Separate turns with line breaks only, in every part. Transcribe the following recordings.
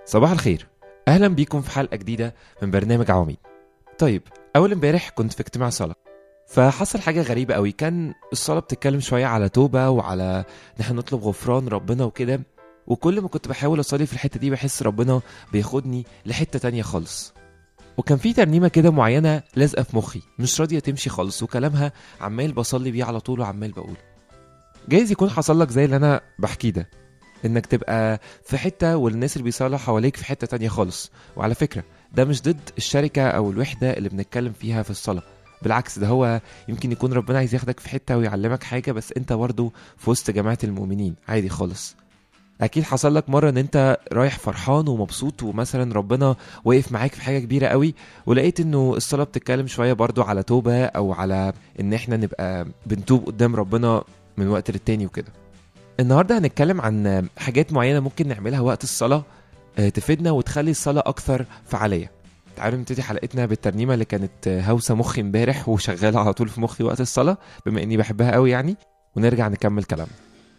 صباح الخير اهلا بيكم في حلقه جديده من برنامج عواميد طيب اول امبارح كنت في اجتماع صلاه فحصل حاجه غريبه قوي كان الصلاه بتتكلم شويه على توبه وعلى ان احنا نطلب غفران ربنا وكده وكل ما كنت بحاول اصلي في الحته دي بحس ربنا بياخدني لحته تانية خالص وكان في ترنيمه كده معينه لازقه في مخي مش راضيه تمشي خالص وكلامها عمال بصلي بيه على طول وعمال بقول جايز يكون حصل لك زي اللي انا بحكيه ده انك تبقى في حته والناس اللي بيصلوا حواليك في حته تانية خالص وعلى فكره ده مش ضد الشركه او الوحده اللي بنتكلم فيها في الصلاه بالعكس ده هو يمكن يكون ربنا عايز ياخدك في حته ويعلمك حاجه بس انت برضه في وسط جماعه المؤمنين عادي خالص اكيد حصل لك مره ان انت رايح فرحان ومبسوط ومثلا ربنا واقف معاك في حاجه كبيره قوي ولقيت انه الصلاه بتتكلم شويه برضو على توبه او على ان احنا نبقى بنتوب قدام ربنا من وقت للتاني وكده النهارده هنتكلم عن حاجات معينه ممكن نعملها وقت الصلاه آه، تفيدنا وتخلي الصلاه اكثر فعاليه تعالوا نبتدي حلقتنا بالترنيمه اللي كانت آه، هوسه مخي امبارح وشغاله على طول في مخي وقت الصلاه بما اني بحبها قوي يعني ونرجع نكمل كلامنا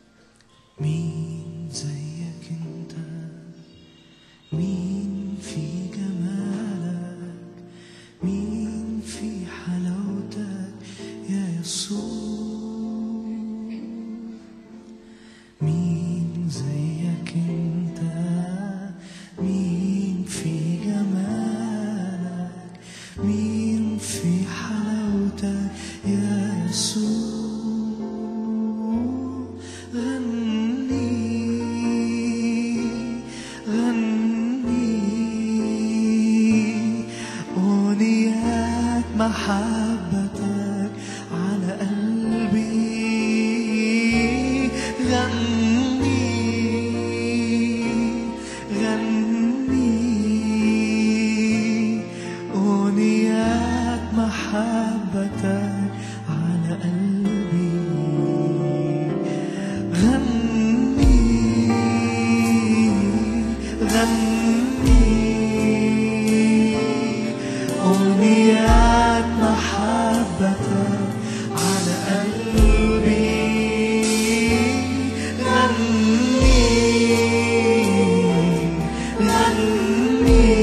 مين زيك انت مين في جمالك مين في حلاوتك يا يسوع مين زيك انت مين في جمالك مين في حلاوتك يا يسوع غني غني أغنيات محبتك على قلبي غني غني أغنيات محبتك على قلبي غني غني أغنيات محبتك على قلبي غني غني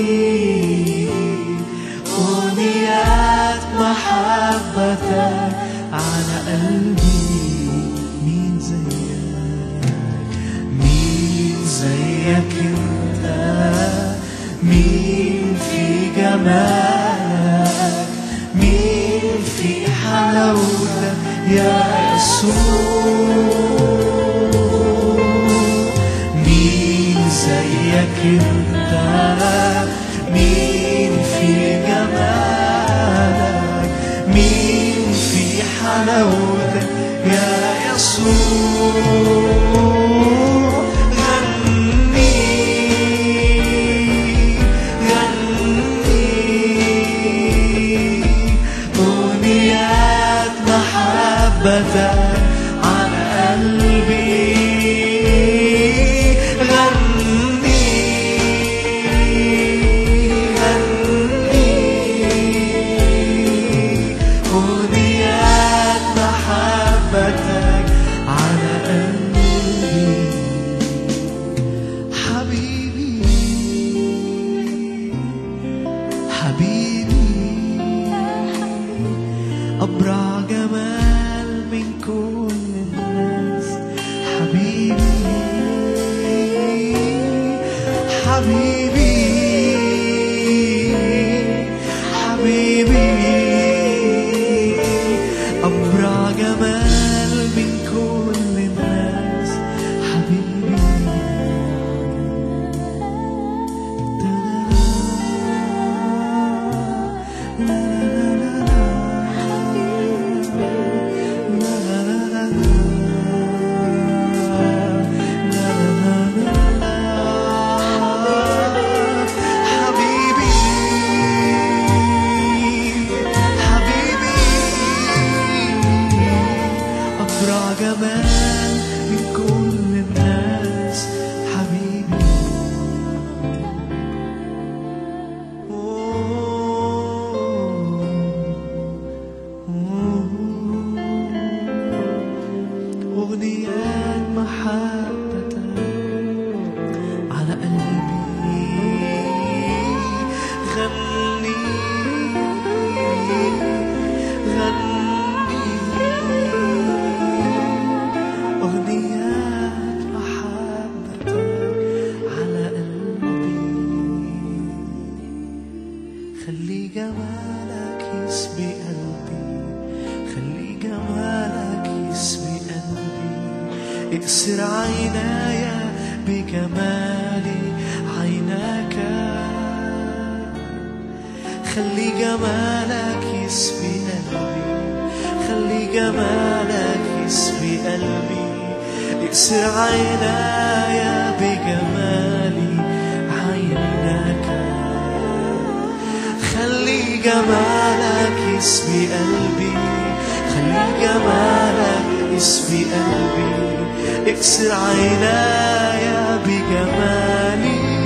أغنيات محبتك على قلبي مين زيك مين زيك انت مين في جمالك مين في حلاوتك يا يسوع مين زيك انت مين في جمالك مين في حلاوتك يا يسوع غني غني أغنيات محبتك على قلبي غني غني أغنيات محبتك على قلبي حبيبي حبيبي أبرع جمال من كل الناس حبيبي حبيبي حبيبي أبرع جمال من كل الناس حبيبي اكسر عيناي بجمال عيناك خلي جمالك يسبي قلبي خلي جمالك يسبي قلبي اكسر عيناي بجمال عيناك خلي جمالك يسبي قلبي خلي جمالك يسبي قلبي اكسر عيناي بجمال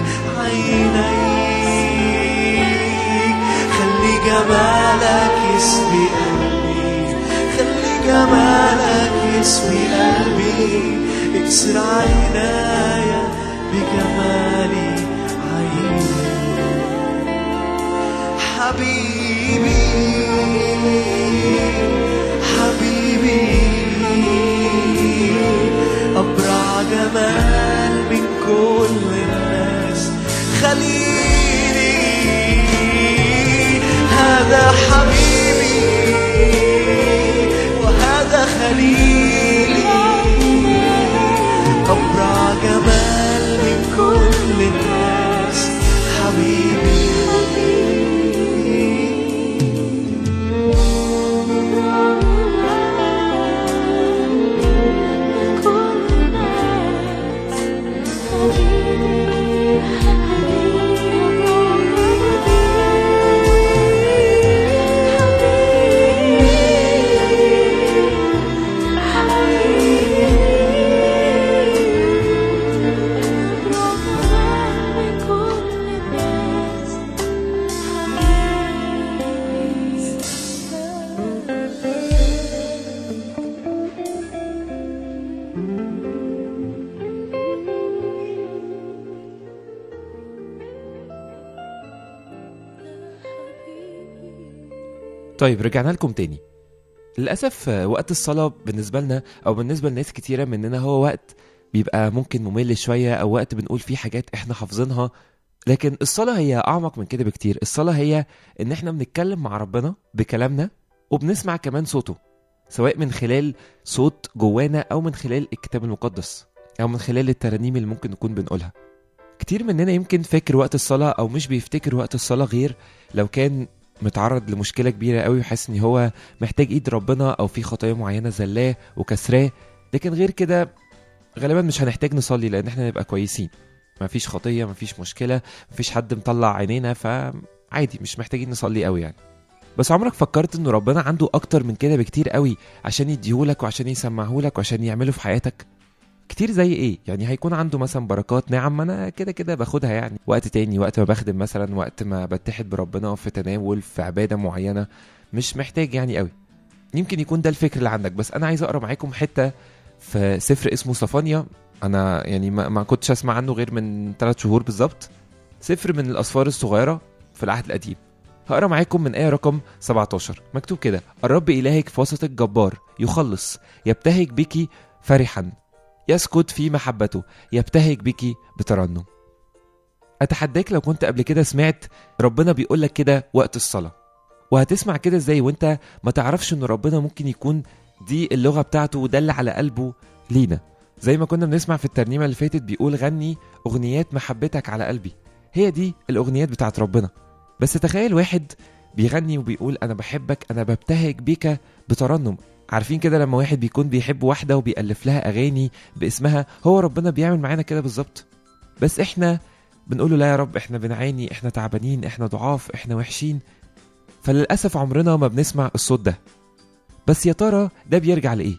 عينيك خلي جمالك يسبي قلبي خلي جمالك يسبي قلبي اكسر عيناي بجمال عينيك حبيبي حبيبي أبرع جمال من كل الناس خليلي هذا حبيبي وهذا خليلي أبرع جمال من كل الناس حبيبي
طيب رجعنا لكم تاني للأسف آه، وقت الصلاة بالنسبة لنا أو بالنسبة لناس كتيرة مننا هو وقت بيبقى ممكن ممل شوية أو وقت بنقول فيه حاجات إحنا حافظينها لكن الصلاة هي أعمق من كده بكتير الصلاة هي إن إحنا بنتكلم مع ربنا بكلامنا وبنسمع كمان صوته سواء من خلال صوت جوانا أو من خلال الكتاب المقدس أو من خلال الترانيم اللي ممكن نكون بنقولها كتير مننا يمكن فاكر وقت الصلاة أو مش بيفتكر وقت الصلاة غير لو كان متعرض لمشكلة كبيرة قوي وحاسس ان هو محتاج ايد ربنا او في خطايا معينة زلاه وكسراه لكن غير كده غالبا مش هنحتاج نصلي لان احنا نبقى كويسين مفيش خطية مفيش مشكلة مفيش حد مطلع عينينا فعادي مش محتاجين نصلي قوي يعني بس عمرك فكرت ان ربنا عنده اكتر من كده بكتير قوي عشان يديهولك وعشان يسمعهولك وعشان يعمله في حياتك كتير زي ايه يعني هيكون عنده مثلا بركات نعم ما انا كده كده باخدها يعني وقت تاني وقت ما بخدم مثلا وقت ما بتحد بربنا في تناول في عباده معينه مش محتاج يعني قوي يمكن يكون ده الفكر اللي عندك بس انا عايز اقرا معاكم حته في سفر اسمه صفانيا انا يعني ما, ما كنتش اسمع عنه غير من ثلاث شهور بالظبط سفر من الاسفار الصغيره في العهد القديم هقرا معاكم من آية رقم 17 مكتوب كده الرب إلهك في وسطك جبار يخلص يبتهج بك فرحا يسكت في محبته يبتهج بك بترنم أتحداك لو كنت قبل كده سمعت ربنا بيقول لك كده وقت الصلاة وهتسمع كده ازاي وانت ما تعرفش ان ربنا ممكن يكون دي اللغة بتاعته وده اللي على قلبه لينا زي ما كنا بنسمع في الترنيمة اللي فاتت بيقول غني أغنيات محبتك على قلبي هي دي الأغنيات بتاعت ربنا بس تخيل واحد بيغني وبيقول أنا بحبك أنا ببتهج بيك بترنم عارفين كده لما واحد بيكون بيحب واحدة وبيألف لها أغاني باسمها هو ربنا بيعمل معانا كده بالظبط بس احنا بنقول له لا يا رب احنا بنعاني احنا تعبانين احنا ضعاف احنا وحشين فللأسف عمرنا ما بنسمع الصوت ده بس يا ترى ده بيرجع لإيه؟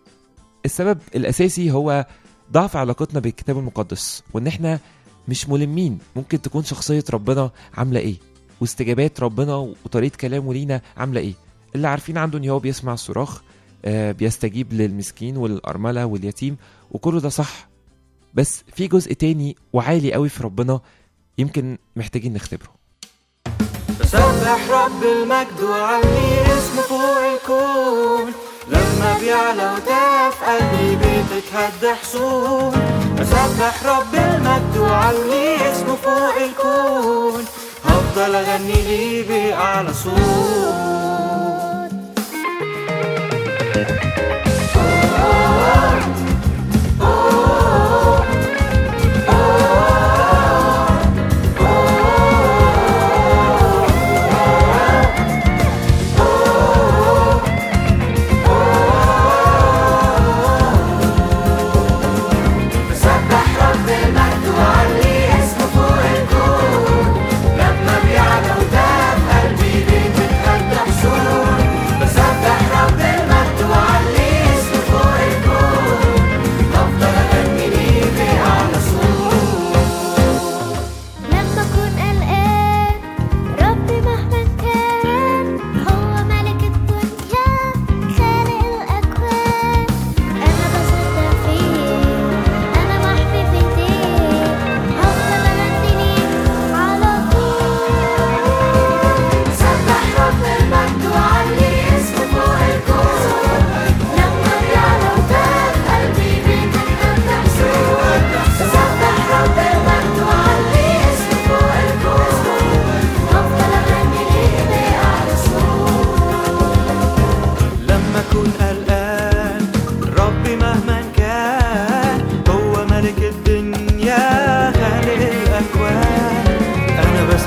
السبب الأساسي هو ضعف علاقتنا بالكتاب المقدس وإن احنا مش ملمين ممكن تكون شخصية ربنا عاملة إيه واستجابات ربنا وطريقة كلامه لينا عاملة إيه اللي عارفين عنده إن هو بيسمع الصراخ آه، بيستجيب للمسكين والأرملة واليتيم وكله ده صح بس في جزء تاني وعالي قوي في ربنا يمكن محتاجين نختبره
بسبح رب المجد وعلي اسمه فوق الكون لما بيعلى وتقف قلبي بتتهد حصون بسبح رب المجد وعلي اسمه فوق الكون هفضل اغني ليه بأعلى صوت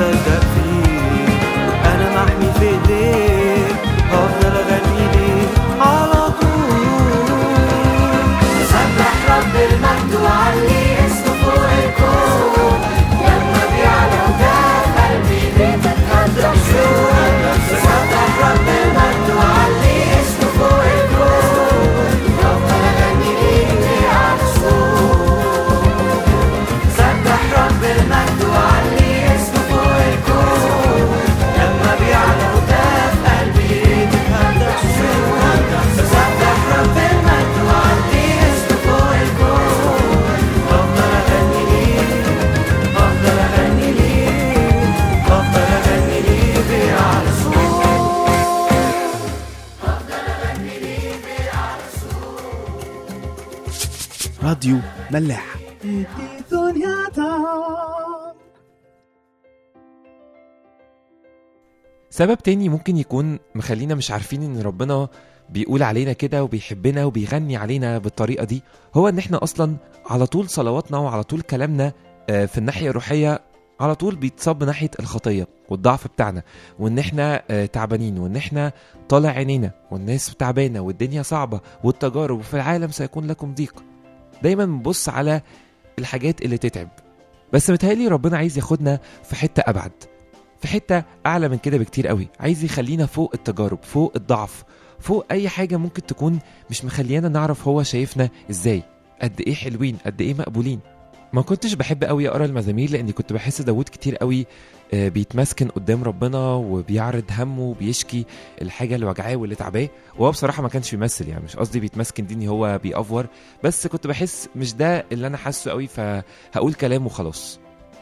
مصدق فيك انا محمي في ايديك هفضل اغني ليك على طول
سبح رب المجد وعلي اسمه فوق الكون لما بيعلى وجاه قلبي بتتهدى سبح رب المجد وعلي اسمه فوق الكون بفضل اغني ليه على الصوت سبح رب المجد وعلي اسمه فوق الكون لما بيعلى وجاه قلبي بتتهدى سبح رب المجد وعلي اسمه فوق الكون
بفضل اغني ليك بفضل اغني ليك بفضل اغني ليك على صوت
راديو ملاح
سبب تاني ممكن يكون مخلينا مش عارفين ان ربنا بيقول علينا كده وبيحبنا وبيغني علينا بالطريقه دي هو ان احنا اصلا على طول صلواتنا وعلى طول كلامنا آه، في الناحيه الروحيه على طول بيتصب ناحيه الخطيه والضعف بتاعنا وان احنا آه، تعبانين وان احنا طالع عينينا والناس تعبانه والدنيا صعبه والتجارب وفي العالم سيكون لكم ضيق دايما بنبص على الحاجات اللي تتعب بس متهيألي ربنا عايز ياخدنا في حته ابعد في حته اعلى من كده بكتير قوي عايز يخلينا فوق التجارب فوق الضعف فوق اي حاجه ممكن تكون مش مخليانا نعرف هو شايفنا ازاي قد ايه حلوين قد ايه مقبولين ما كنتش بحب قوي اقرا المزامير لاني كنت بحس داوود كتير قوي آه، بيتمسكن قدام ربنا وبيعرض همه وبيشكي الحاجه اللي وجعاه واللي تعباه وهو بصراحه ما كانش بيمثل يعني مش قصدي بيتمسكن دي ان هو بيأفور بس كنت بحس مش ده اللي انا حاسه قوي فهقول كلام وخلاص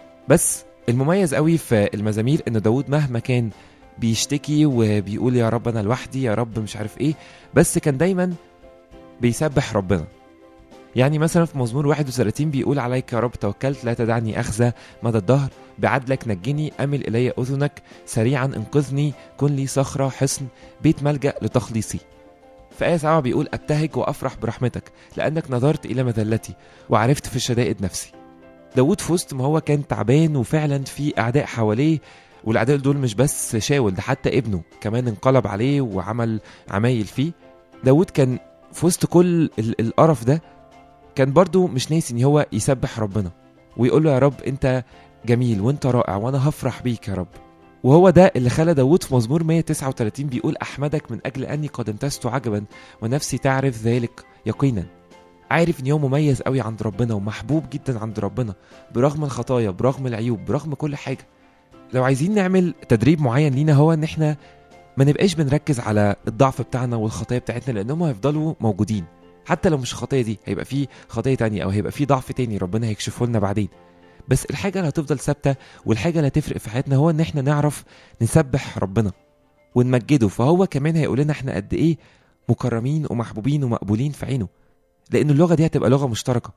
بس المميز قوي في المزامير ان داود مهما كان بيشتكي وبيقول يا رب انا لوحدي يا رب مش عارف ايه بس كان دايما بيسبح ربنا يعني مثلا في مزمور 31 بيقول عليك يا رب توكلت لا تدعني اخزى مدى الدهر بعدلك نجني امل الي اذنك سريعا انقذني كن لي صخره حصن بيت ملجا لتخليصي في آية 7 بيقول أبتهج وأفرح برحمتك لأنك نظرت إلى مذلتي وعرفت في الشدائد نفسي داود في وسط ما هو كان تعبان وفعلا في أعداء حواليه والأعداء دول مش بس شاول ده حتى ابنه كمان انقلب عليه وعمل عمايل فيه داود كان في وسط كل ال- القرف ده كان برضو مش ناسي ان هو يسبح ربنا ويقول له يا رب انت جميل وانت رائع وانا هفرح بيك يا رب وهو ده اللي خلى داود في مزمور 139 بيقول احمدك من اجل اني قد امتزت عجبا ونفسي تعرف ذلك يقينا عارف ان هو مميز قوي عند ربنا ومحبوب جدا عند ربنا برغم الخطايا برغم العيوب برغم كل حاجه لو عايزين نعمل تدريب معين لينا هو ان احنا ما نبقاش بنركز على الضعف بتاعنا والخطايا بتاعتنا لانهم هيفضلوا موجودين حتى لو مش الخطيه دي هيبقى في خطيه تانية او هيبقى في ضعف تاني ربنا هيكشفه لنا بعدين بس الحاجه اللي هتفضل ثابته والحاجه اللي هتفرق في حياتنا هو ان احنا نعرف نسبح ربنا ونمجده فهو كمان هيقول لنا احنا قد ايه مكرمين ومحبوبين ومقبولين في عينه لان اللغه دي هتبقى لغه مشتركه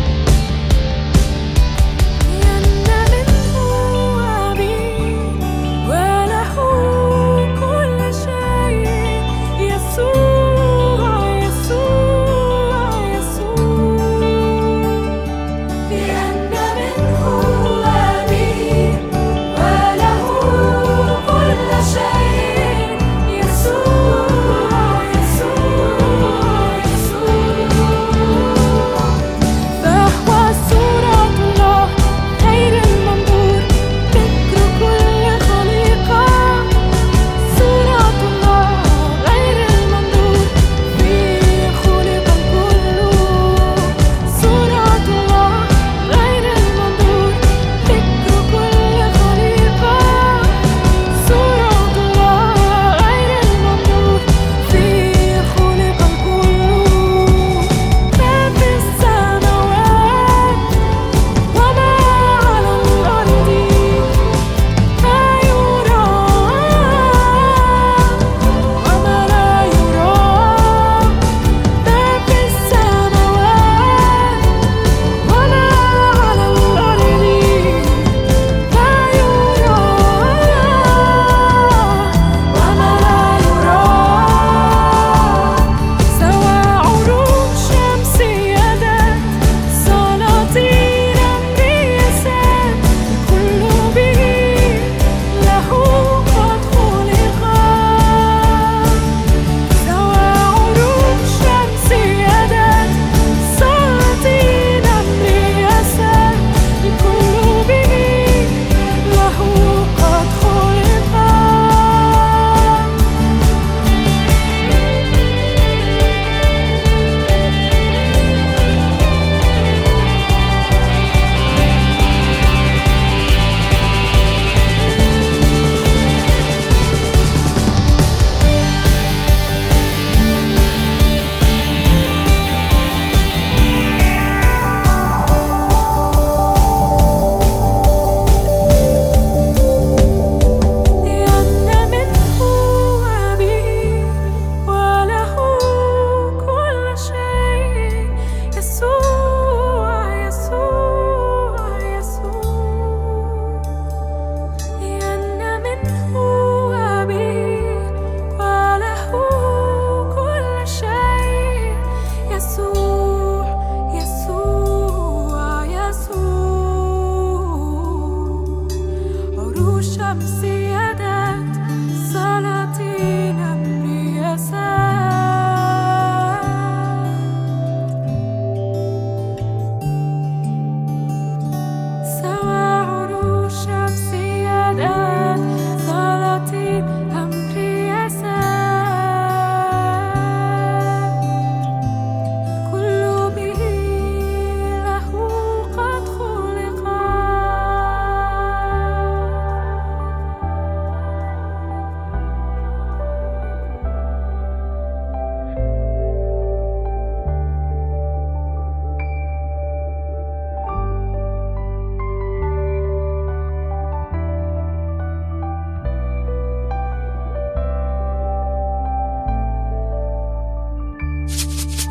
يمنا من هو بي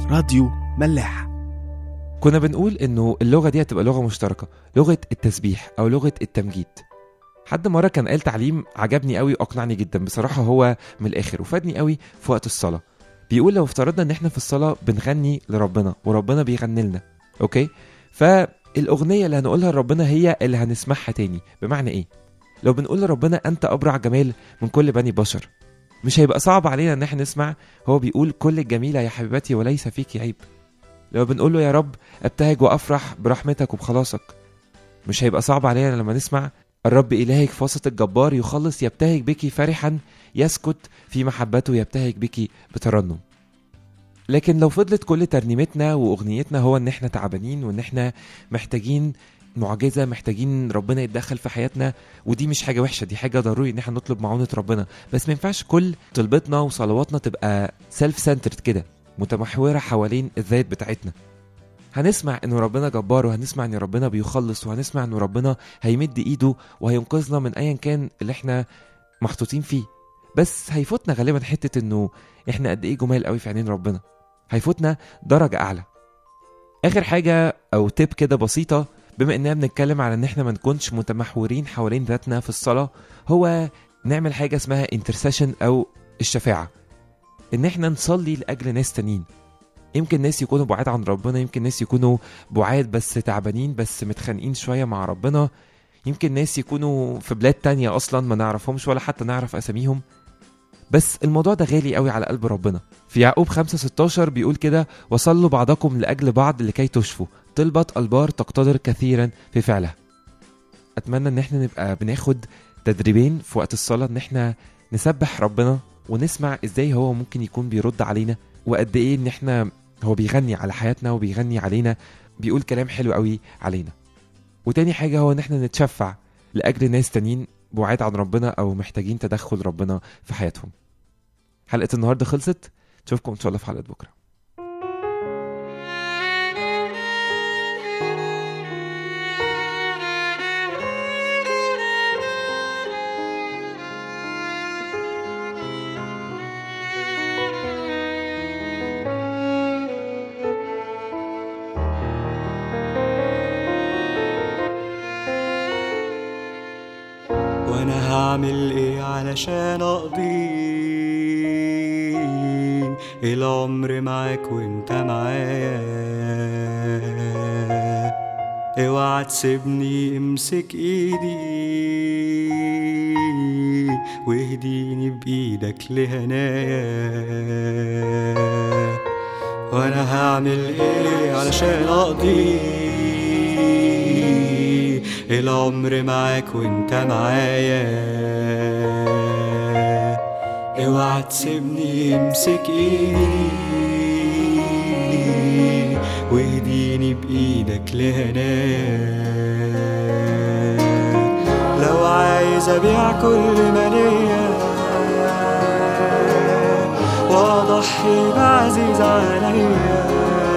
راديو ملاح
كنا بنقول انه اللغه دي هتبقى لغه مشتركه لغه التسبيح او لغه التمجيد حد مره كان قال تعليم عجبني قوي واقنعني جدا بصراحه هو من الاخر وفادني قوي في وقت الصلاه بيقول لو افترضنا ان احنا في الصلاه بنغني لربنا وربنا بيغني لنا اوكي فالاغنيه اللي هنقولها لربنا هي اللي هنسمعها تاني بمعنى ايه لو بنقول لربنا انت ابرع جمال من كل بني بشر مش هيبقى صعب علينا ان احنا نسمع هو بيقول كل الجميله يا حبيبتي وليس فيك عيب لو بنقول له يا رب ابتهج وافرح برحمتك وبخلاصك مش هيبقى صعب علينا لما نسمع الرب إلهك في وسط الجبار يخلص يبتهج بك فرحا يسكت في محبته يبتهج بك بترنم لكن لو فضلت كل ترنيمتنا واغنيتنا هو ان احنا تعبانين وان احنا محتاجين معجزه محتاجين ربنا يتدخل في حياتنا ودي مش حاجه وحشه دي حاجه ضروري ان احنا نطلب معونه ربنا بس ما ينفعش كل طلبتنا وصلواتنا تبقى سيلف سنترد كده متمحوره حوالين الذات بتاعتنا هنسمع انه ربنا جبار وهنسمع ان ربنا بيخلص وهنسمع انه ربنا هيمد ايده وهينقذنا من ايا كان اللي احنا محطوطين فيه بس هيفوتنا غالبا حته انه احنا قد ايه جمال قوي في عينين ربنا هيفوتنا درجه اعلى اخر حاجه او تيب كده بسيطه بما اننا بنتكلم على ان احنا ما نكونش متمحورين حوالين ذاتنا في الصلاه هو نعمل حاجه اسمها انترسيشن او الشفاعه ان احنا نصلي لاجل ناس تانيين يمكن ناس يكونوا بعاد عن ربنا يمكن ناس يكونوا بعاد بس تعبانين بس متخانقين شويه مع ربنا يمكن ناس يكونوا في بلاد تانية اصلا ما نعرفهمش ولا حتى نعرف اساميهم بس الموضوع ده غالي قوي على قلب ربنا في يعقوب 5 16 بيقول كده وصلوا بعضكم لاجل بعض لكي تشفوا طلبة البار تقتدر كثيرا في فعلها اتمنى ان احنا نبقى بناخد تدريبين في وقت الصلاه ان احنا نسبح ربنا ونسمع ازاي هو ممكن يكون بيرد علينا وقد ايه ان احنا هو بيغني على حياتنا وبيغني علينا بيقول كلام حلو قوي علينا وتاني حاجه هو ان احنا نتشفع لاجل ناس تانيين بعاد عن ربنا او محتاجين تدخل ربنا في حياتهم حلقه النهارده خلصت نشوفكم ان شاء الله في حلقه بكره
وانا هعمل ايه علشان اقضي العمر معاك وانت معايا اوعى تسيبني امسك ايدي واهديني بايدك لهنايا وانا هعمل ايه علشان اقضي العمر معاك وانت معايا اوعى تسيبني امسك ايدي واهديني بايدك لهناك لو عايز ابيع كل ما ليا واضحي بعزيز عليا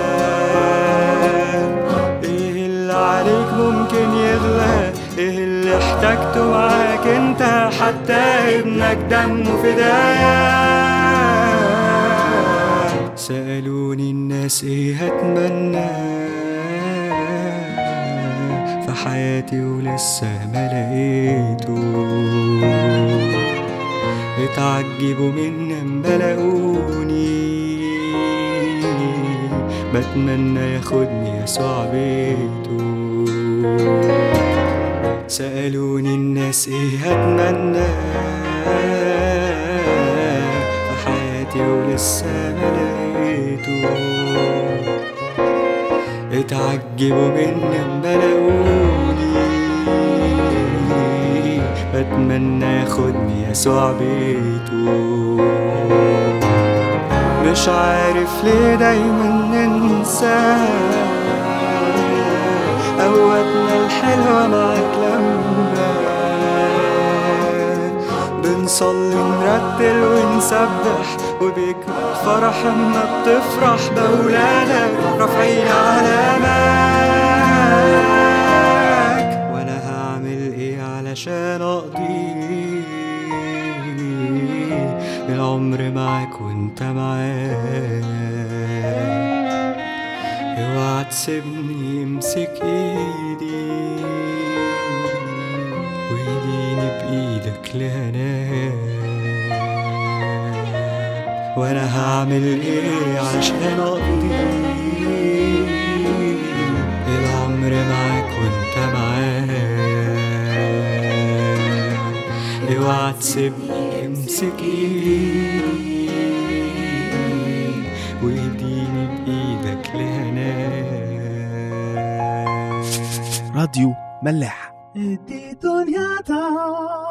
ايه اللي عليك ممكن يغلى ايه اللي احتاجته معاك انت حتى ابنك دمه فداك سألوني الناس ايه هتمنى في حياتي ولسه ما لقيته اتعجبوا من لما لقوني بتمنى ياخدني يسوع بيته سألوني الناس ايه هتمنى في حياتي ولسه ما لقيته اتعجبوا من لما لقوني بتمنى ياخدني يسوع بيته مش عارف ليه دايما ننسى قوتنا الحلوة معاك لما بنصلي نرتل ونسبح وبيكمل فرح اما بتفرح بأولادك رافعين علامك وانا هعمل ايه علشان اقضي العمر معاك وانت معاك اوعى تسيبني امسك ايدي وايديني بايدك لهناك وانا هعمل ايه عشان اقضي العمر معاك وانت معايا اوعى تسيبني امسك ايدي وايديني بايدك لهناك
راديو ملاح
دي دنيا تا